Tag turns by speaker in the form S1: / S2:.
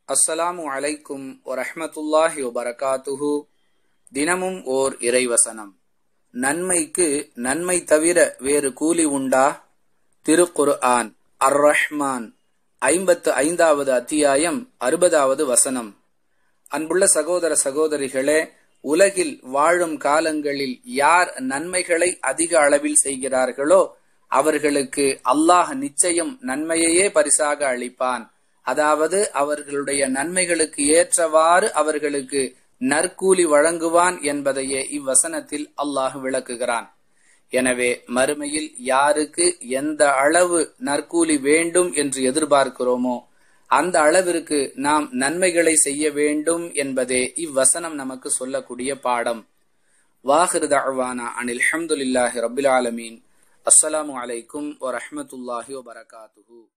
S1: அஸ்ஸலாமு அலைக்கும் வரஹ்மத்துல்லாஹி வபரகாத்துஹு தினமும் ஓர் இறைவசனம் நன்மைக்கு நன்மை தவிர வேறு கூலி உண்டா திருக்குர்ஆன் அர் ரஹ்மான் ஐம்பத்து ஐந்தாவது அத்தியாயம் அறுபதாவது வசனம் அன்புள்ள சகோதர சகோதரிகளே உலகில் வாழும் காலங்களில் யார் நன்மைகளை அதிக அளவில் செய்கிறார்களோ அவர்களுக்கு அல்லாஹ் நிச்சயம் நன்மையையே பரிசாக அளிப்பான் அதாவது அவர்களுடைய நன்மைகளுக்கு ஏற்றவாறு அவர்களுக்கு நற்கூலி வழங்குவான் என்பதையே இவ்வசனத்தில் அல்லாஹ் விளக்குகிறான் எனவே மறுமையில் யாருக்கு எந்த அளவு நற்கூலி வேண்டும் என்று எதிர்பார்க்கிறோமோ அந்த அளவிற்கு நாம் நன்மைகளை செய்ய வேண்டும் என்பதே இவ்வசனம் நமக்கு சொல்லக்கூடிய பாடம் வாஹிர் தஅவானா அனில் ஹம்துலில்லாஹி ரபில் ஆலமீன் அஸ்ஸலாமு அலைக்கும் வரஹ்மத்துல்லாஹி வபரகாத்துஹு